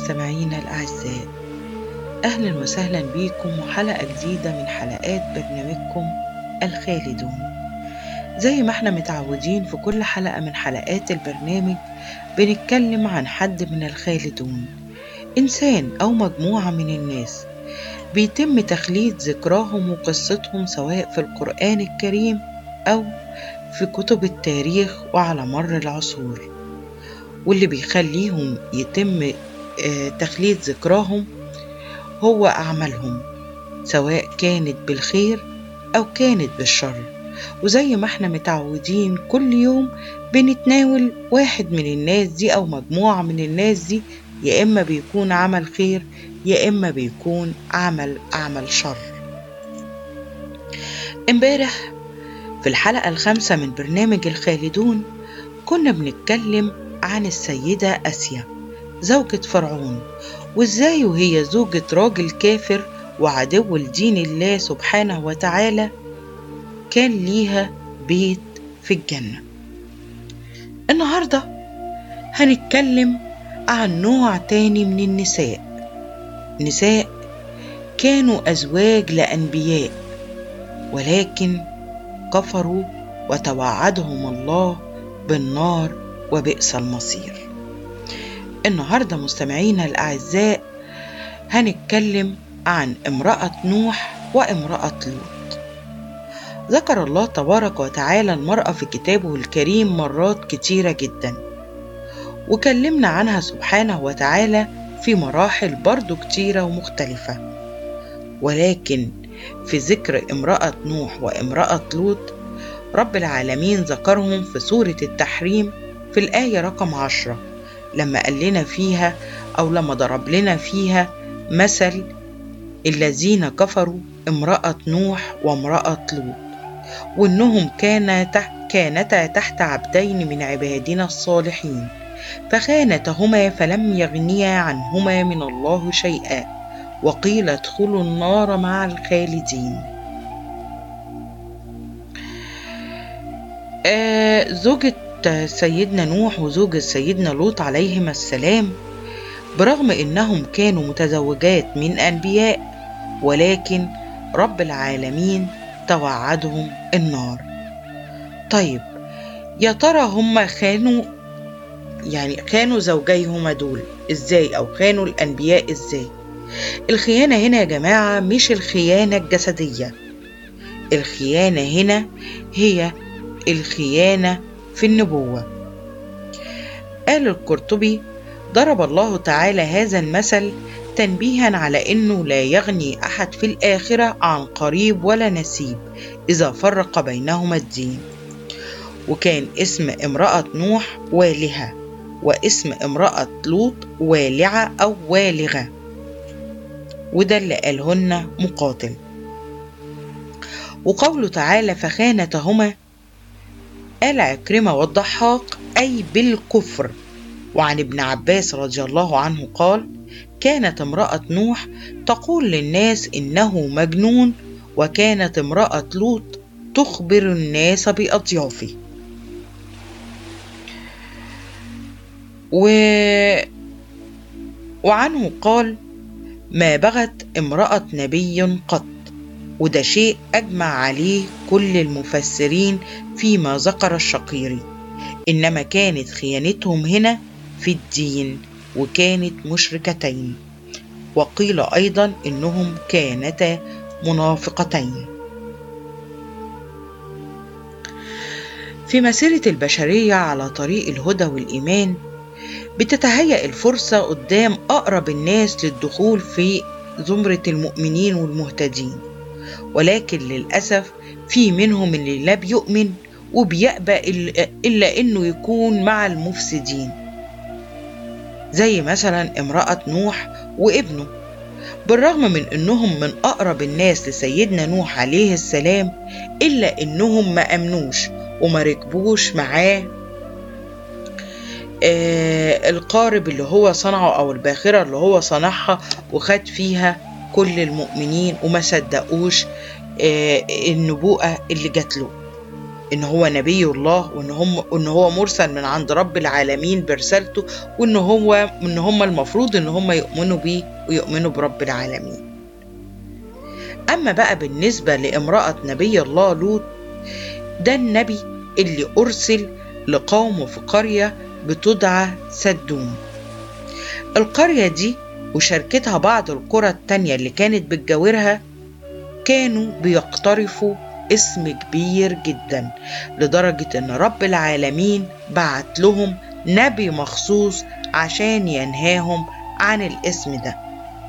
مستمعينا الأعزاء أهلا وسهلا بيكم وحلقة جديدة من حلقات برنامجكم الخالدون زي ما احنا متعودين في كل حلقة من حلقات البرنامج بنتكلم عن حد من الخالدون إنسان أو مجموعة من الناس بيتم تخليد ذكراهم وقصتهم سواء في القرآن الكريم أو في كتب التاريخ وعلى مر العصور واللي بيخليهم يتم تخليد ذكراهم هو أعمالهم سواء كانت بالخير أو كانت بالشر وزي ما احنا متعودين كل يوم بنتناول واحد من الناس دي أو مجموعة من الناس دي يا إما بيكون عمل خير يا إما بيكون عمل عمل شر امبارح في الحلقة الخامسة من برنامج الخالدون كنا بنتكلم عن السيدة آسيا زوجة فرعون وازاي وهي زوجة راجل كافر وعدو لدين الله سبحانه وتعالى كان ليها بيت في الجنة النهاردة هنتكلم عن نوع تاني من النساء نساء كانوا أزواج لأنبياء ولكن كفروا وتوعدهم الله بالنار وبئس المصير النهاردة مستمعينا الأعزاء هنتكلم عن امرأة نوح وامرأة لوط ذكر الله تبارك وتعالى المرأة في كتابه الكريم مرات كتيرة جدا وكلمنا عنها سبحانه وتعالى في مراحل برضو كتيرة ومختلفة ولكن في ذكر امرأة نوح وامرأة لوط رب العالمين ذكرهم في سورة التحريم في الآية رقم عشرة لما قال لنا فيها أو لما ضرب لنا فيها مثل الذين كفروا امرأة نوح وامرأة لوط وإنهم كانتا كانتا تحت عبدين من عبادنا الصالحين فخانتهما فلم يغنيا عنهما من الله شيئا وقيل ادخلوا النار مع الخالدين آه زوجة سيدنا نوح وزوجة سيدنا لوط عليهما السلام برغم انهم كانوا متزوجات من انبياء ولكن رب العالمين توعدهم النار طيب يا ترى هم خانوا يعني خانوا زوجيهما دول ازاي او خانوا الانبياء ازاي الخيانة هنا يا جماعة مش الخيانة الجسدية الخيانة هنا هي الخيانة في النبوة قال القرطبي ضرب الله تعالى هذا المثل تنبيها على انه لا يغني احد في الاخره عن قريب ولا نسيب اذا فرق بينهما الدين وكان اسم امراه نوح والهه واسم امراه لوط والعه او والغه وده اللي قالهن مقاتل وقوله تعالى فخانتهما قال عكرمة والضحاك أي بالكفر وعن ابن عباس رضي الله عنه قال كانت امرأة نوح تقول للناس إنه مجنون وكانت امرأة لوط تخبر الناس بأضيافه و... وعنه قال ما بغت امرأة نبي قط وده شيء أجمع عليه كل المفسرين فيما ذكر الشقيري إنما كانت خيانتهم هنا في الدين وكانت مشركتين وقيل أيضا إنهم كانتا منافقتين في مسيرة البشرية على طريق الهدى والإيمان بتتهيأ الفرصة قدام أقرب الناس للدخول في زمرة المؤمنين والمهتدين ولكن للأسف في منهم اللي لا بيؤمن وبيأبى إلا إنه يكون مع المفسدين زي مثلا امرأة نوح وابنه بالرغم من إنهم من أقرب الناس لسيدنا نوح عليه السلام إلا إنهم ما أمنوش وما ركبوش معاه آه القارب اللي هو صنعه أو الباخرة اللي هو صنعها وخد فيها كل المؤمنين وما صدقوش آه النبوءة اللي جات له ان هو نبي الله وان هم ان هو مرسل من عند رب العالمين برسالته وان هو ان هم المفروض ان هم يؤمنوا بيه ويؤمنوا برب العالمين اما بقى بالنسبه لامراه نبي الله لوط ده النبي اللي ارسل لقومه في قريه بتدعى سدوم القريه دي وشاركتها بعض القرى التانية اللي كانت بتجاورها كانوا بيقترفوا اسم كبير جدا لدرجة ان رب العالمين بعت لهم نبي مخصوص عشان ينهاهم عن الاسم ده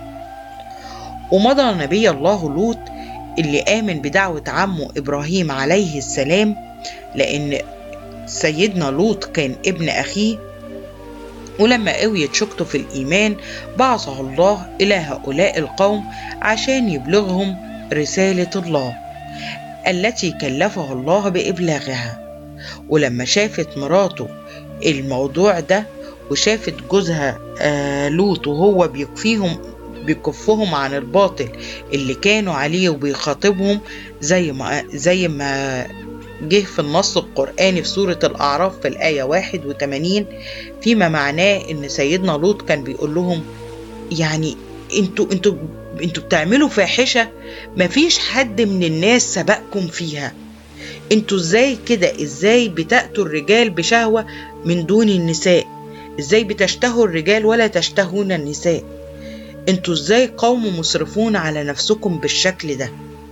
ومضى نبي الله لوط اللي آمن بدعوة عمه إبراهيم عليه السلام لأن سيدنا لوط كان ابن أخيه ولما قويت شوكته في الإيمان بعثه الله إلى هؤلاء القوم عشان يبلغهم رسالة الله التي كلفه الله بإبلاغها ولما شافت مراته الموضوع ده وشافت جوزها آه لوط وهو بيكفيهم بيكفهم عن الباطل اللي كانوا عليه وبيخاطبهم زي ما زي ما جه في النص القرآني في سورة الأعراف في الآية 81 فيما معناه إن سيدنا لوط كان بيقول لهم يعني انتوا انتوا انتوا بتعملوا فاحشة مفيش حد من الناس سبقكم فيها انتوا ازاي كده ازاي بتأتوا الرجال بشهوة من دون النساء ازاي بتشتهوا الرجال ولا تشتهون النساء انتوا ازاي قوم مسرفون على نفسكم بالشكل ده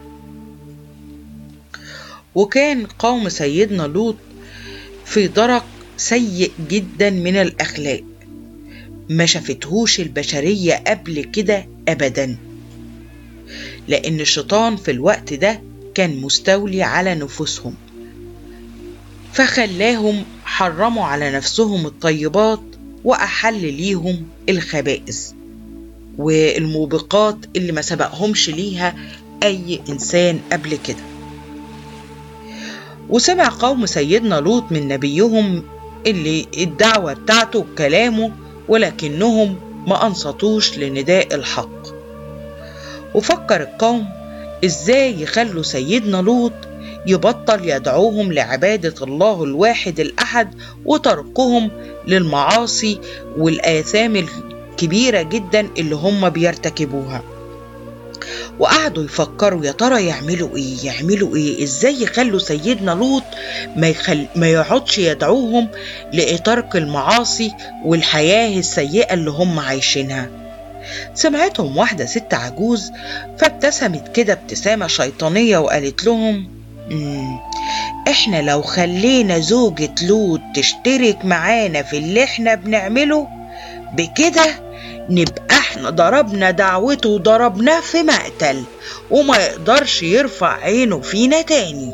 وكان قوم سيدنا لوط في درك سيء جدا من الأخلاق ما شافتهوش البشرية قبل كده أبدا لأن الشيطان في الوقت ده كان مستولي على نفوسهم فخلاهم حرموا على نفسهم الطيبات وأحل ليهم الخبائث والموبقات اللي ما سبقهمش ليها أي إنسان قبل كده وسمع قوم سيدنا لوط من نبيهم اللي الدعوة بتاعته بكلامه ولكنهم ما أنصتوش لنداء الحق وفكر القوم إزاي يخلوا سيدنا لوط يبطل يدعوهم لعبادة الله الواحد الأحد وتركهم للمعاصي والآثام الكبيرة جدا اللي هم بيرتكبوها وقعدوا يفكروا يا ترى يعملوا ايه يعملوا ايه ازاي يخلوا سيدنا لوط ما, يخل... ما يقعدش يدعوهم لترك المعاصي والحياة السيئة اللي هم عايشينها سمعتهم واحدة ست عجوز فابتسمت كده ابتسامة شيطانية وقالت لهم مم. احنا لو خلينا زوجة لوط تشترك معانا في اللي احنا بنعمله بكده نبقى احنا ضربنا دعوته وضربناه في مقتل وما يقدرش يرفع عينه فينا تاني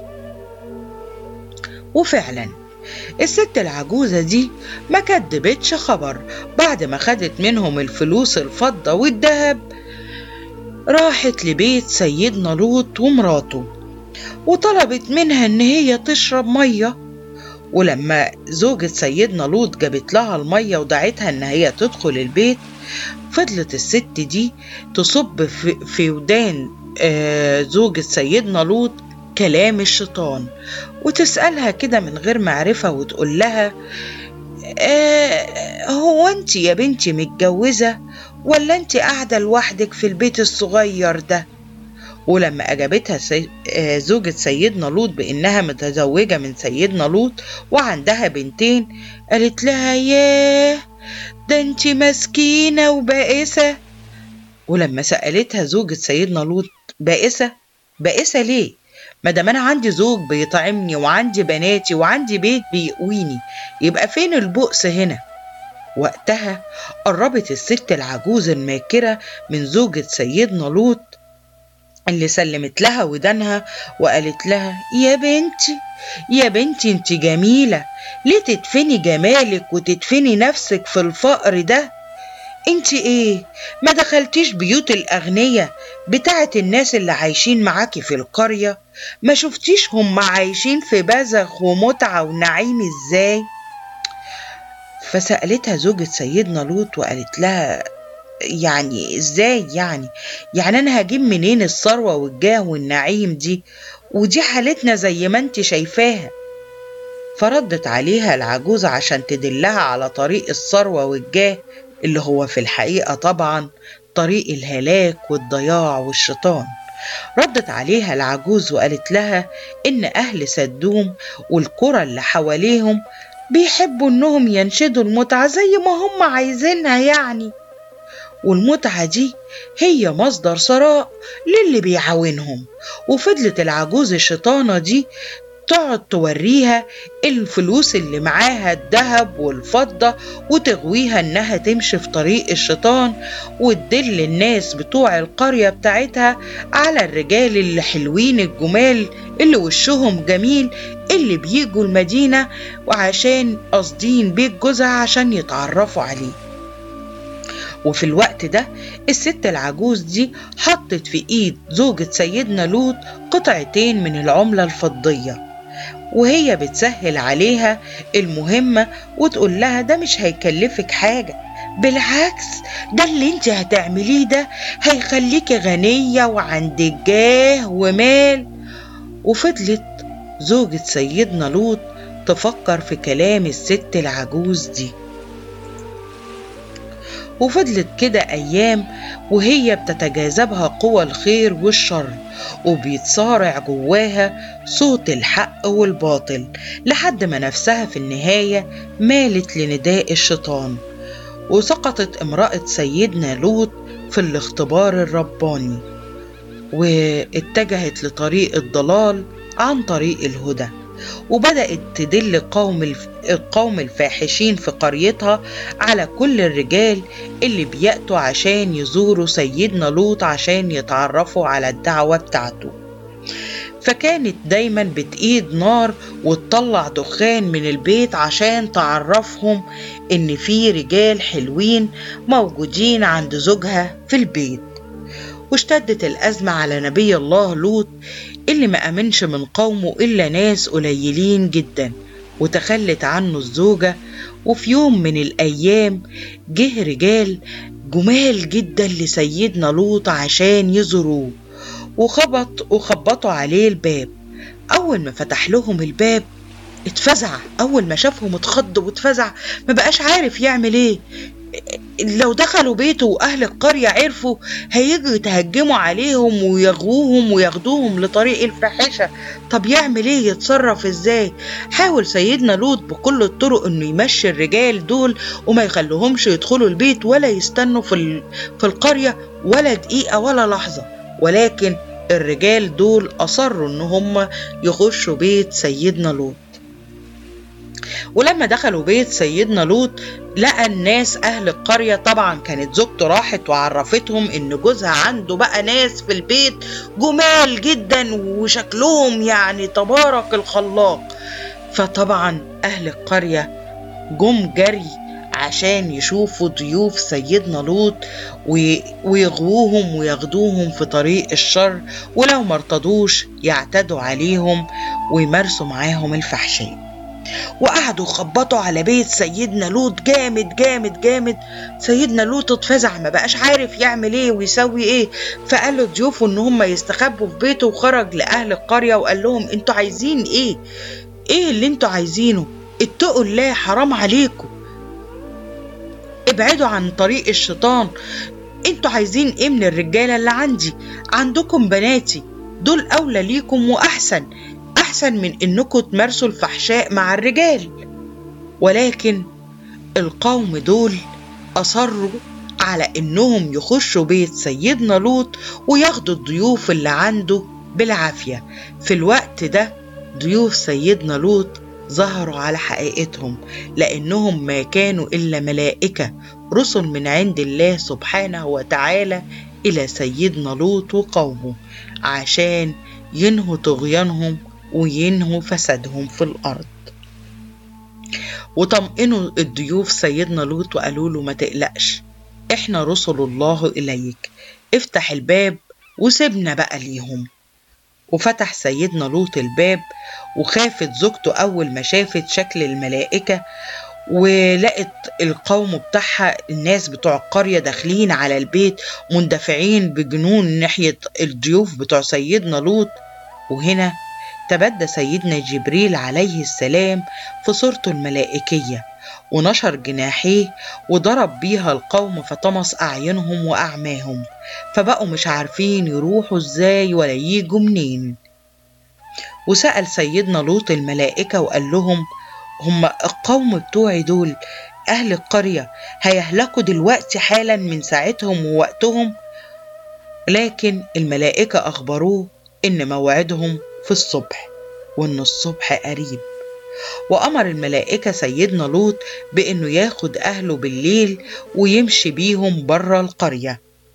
وفعلا الست العجوزة دي ما كدبتش خبر بعد ما خدت منهم الفلوس الفضة والذهب راحت لبيت سيدنا لوط ومراته وطلبت منها ان هي تشرب ميه ولما زوجة سيدنا لوط جابت لها المية ودعتها إن هي تدخل البيت فضلت الست دي تصب في ودان زوجة سيدنا لوط كلام الشيطان وتسألها كده من غير معرفة وتقول لها آه هو انت يا بنتي متجوزة ولا انت قاعدة لوحدك في البيت الصغير ده ولما أجابتها سي... زوجة سيدنا لوط بإنها متزوجة من سيدنا لوط وعندها بنتين قالت لها ياه ده انت مسكينة وبائسة ولما سألتها زوجة سيدنا لوط بائسة بائسة ليه ما دام انا عندي زوج بيطعمني وعندي بناتي وعندي بيت بيقويني يبقى فين البؤس هنا وقتها قربت الست العجوز الماكرة من زوجة سيدنا لوط اللي سلمت لها ودانها وقالت لها يا بنتي يا بنتي انت جميلة ليه تدفني جمالك وتدفني نفسك في الفقر ده انت ايه ما دخلتيش بيوت الاغنياء بتاعت الناس اللي عايشين معاكي في القرية ما شفتيش هم عايشين في بزخ ومتعة ونعيم ازاي فسألتها زوجة سيدنا لوط وقالت لها يعني ازاي يعني يعني انا هجيب منين الثروة والجاه والنعيم دي ودي حالتنا زي ما انت شايفاها فردت عليها العجوز عشان تدلها على طريق الثروة والجاه اللي هو في الحقيقة طبعا طريق الهلاك والضياع والشيطان ردت عليها العجوز وقالت لها إن أهل سدوم والقرى اللي حواليهم بيحبوا إنهم ينشدوا المتعة زي ما هم عايزينها يعني والمتعة دي هي مصدر ثراء للي بيعاونهم وفضلت العجوز الشيطانة دي تقعد توريها الفلوس اللي معاها الذهب والفضة وتغويها انها تمشي في طريق الشيطان وتدل الناس بتوع القرية بتاعتها على الرجال اللي حلوين الجمال اللي وشهم جميل اللي بيجوا المدينة وعشان قاصدين بيت جوزها عشان يتعرفوا عليه وفي الوقت ده الست العجوز دي حطت في ايد زوجة سيدنا لوط قطعتين من العملة الفضية وهي بتسهل عليها المهمة وتقول لها ده مش هيكلفك حاجة بالعكس ده اللي انت هتعمليه ده هيخليكي غنية وعندك جاه ومال وفضلت زوجة سيدنا لوط تفكر في كلام الست العجوز دي وفضلت كده أيام وهي بتتجاذبها قوى الخير والشر وبيتصارع جواها صوت الحق والباطل لحد ما نفسها في النهاية مالت لنداء الشيطان وسقطت امرأة سيدنا لوط في الاختبار الرباني واتجهت لطريق الضلال عن طريق الهدى وبدأت تدل قوم القوم الفاحشين في قريتها على كل الرجال اللي بيأتوا عشان يزوروا سيدنا لوط عشان يتعرفوا على الدعوة بتاعته فكانت دايما بتقيد نار وتطلع دخان من البيت عشان تعرفهم ان في رجال حلوين موجودين عند زوجها في البيت واشتدت الأزمة على نبي الله لوط اللي ما أمنش من قومه إلا ناس قليلين جدا وتخلت عنه الزوجة وفي يوم من الأيام جه رجال جمال جدا لسيدنا لوط عشان يزوروه وخبط وخبطوا عليه الباب أول ما فتح لهم الباب اتفزع أول ما شافهم اتخض واتفزع ما بقاش عارف يعمل ايه لو دخلوا بيته واهل القريه عرفوا هيجوا يتهجموا عليهم ويغووهم وياخدوهم لطريق الفاحشه طب يعمل ايه يتصرف ازاي حاول سيدنا لوط بكل الطرق انه يمشي الرجال دول وما يخلوهمش يدخلوا البيت ولا يستنوا في في القريه ولا دقيقه ولا لحظه ولكن الرجال دول اصروا ان هم يخشوا بيت سيدنا لوط ولما دخلوا بيت سيدنا لوط لقى الناس أهل القرية طبعا كانت زوجته راحت وعرفتهم إن جوزها عنده بقى ناس في البيت جمال جدا وشكلهم يعني تبارك الخلاق فطبعا أهل القرية جم جري عشان يشوفوا ضيوف سيدنا لوط ويغووهم وياخدوهم في طريق الشر ولو مرتضوش يعتدوا عليهم ويمارسوا معاهم الفحشاء وقعدوا يخبطوا على بيت سيدنا لوط جامد جامد جامد سيدنا لوط اتفزع ما بقاش عارف يعمل ايه ويسوي ايه فقال له ضيوفه ان هم يستخبوا في بيته وخرج لاهل القريه وقال لهم انتوا عايزين ايه ايه اللي انتوا عايزينه اتقوا الله حرام عليكم ابعدوا عن طريق الشيطان انتوا عايزين ايه من الرجاله اللي عندي عندكم بناتي دول اولى ليكم واحسن أحسن من إنكم تمارسوا الفحشاء مع الرجال ولكن القوم دول أصروا على إنهم يخشوا بيت سيدنا لوط وياخدوا الضيوف اللي عنده بالعافية في الوقت ده ضيوف سيدنا لوط ظهروا على حقيقتهم لأنهم ما كانوا إلا ملائكة رسل من عند الله سبحانه وتعالى إلى سيدنا لوط وقومه عشان ينهوا طغيانهم وينهوا فسادهم في الأرض وطمئنوا الضيوف سيدنا لوط وقالوا له ما تقلقش احنا رسل الله إليك افتح الباب وسيبنا بقى ليهم وفتح سيدنا لوط الباب وخافت زوجته أول ما شافت شكل الملائكة ولقت القوم بتاعها الناس بتوع القرية داخلين على البيت مندفعين بجنون ناحية الضيوف بتوع سيدنا لوط وهنا تبدى سيدنا جبريل عليه السلام في صورته الملائكية ونشر جناحيه وضرب بيها القوم فطمس أعينهم وأعماهم فبقوا مش عارفين يروحوا ازاي ولا ييجوا منين وسأل سيدنا لوط الملائكة وقال لهم هم القوم بتوعي دول أهل القرية هيهلكوا دلوقتي حالا من ساعتهم ووقتهم لكن الملائكة أخبروه إن موعدهم في الصبح وإن الصبح قريب وأمر الملائكة سيدنا لوط بإنه ياخد أهله بالليل ويمشي بيهم بره القرية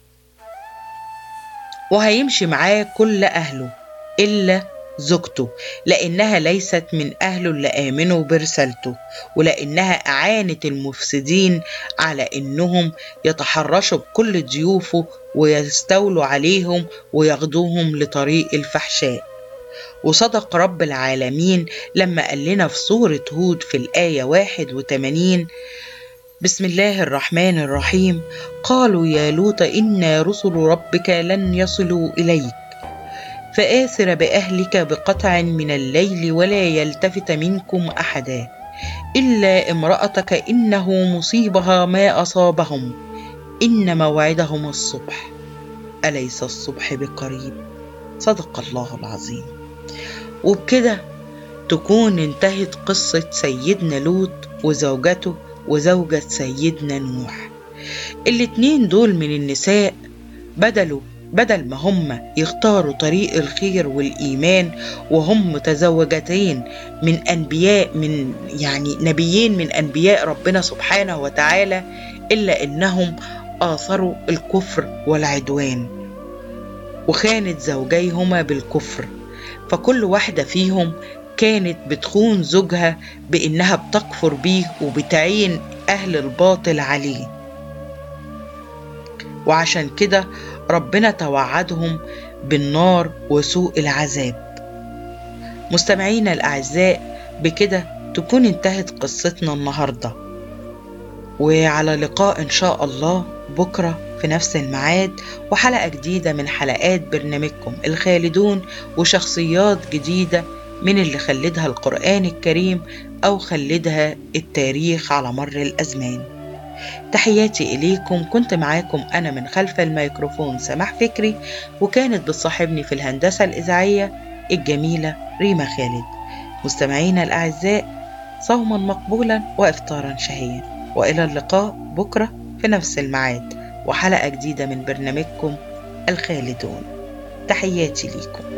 وهيمشي معاه كل أهله إلا زوجته لأنها ليست من أهله اللي آمنوا برسالته ولأنها أعانت المفسدين على إنهم يتحرشوا بكل ضيوفه ويستولوا عليهم وياخدوهم لطريق الفحشاء وصدق رب العالمين لما قال لنا في سورة هود في الآية 81 بسم الله الرحمن الرحيم قالوا يا لوط إنا رسل ربك لن يصلوا إليك فآثر بأهلك بقطع من الليل ولا يلتفت منكم أحدا إلا امرأتك إنه مصيبها ما أصابهم إن موعدهم الصبح أليس الصبح بقريب صدق الله العظيم وبكده تكون انتهت قصة سيدنا لوط وزوجته وزوجة سيدنا نوح الاتنين دول من النساء بدلوا بدل ما هم يختاروا طريق الخير والإيمان وهم متزوجتين من أنبياء من يعني نبيين من أنبياء ربنا سبحانه وتعالى إلا إنهم آثروا الكفر والعدوان وخانت زوجيهما بالكفر فكل واحدة فيهم كانت بتخون زوجها بإنها بتكفر بيه وبتعين أهل الباطل عليه وعشان كده ربنا توعدهم بالنار وسوء العذاب مستمعينا الأعزاء بكده تكون انتهت قصتنا النهاردة وعلى لقاء إن شاء الله بكرة في نفس الميعاد وحلقة جديدة من حلقات برنامجكم الخالدون وشخصيات جديدة من اللي خلدها القرآن الكريم أو خلدها التاريخ على مر الأزمان تحياتي إليكم كنت معاكم أنا من خلف الميكروفون سماح فكري وكانت بتصاحبني في الهندسة الإذاعية الجميلة ريما خالد مستمعينا الأعزاء صوما مقبولا وإفطارا شهيا وإلى اللقاء بكرة في نفس الميعاد وحلقة جديدة من برنامجكم الخالدون تحياتي ليكم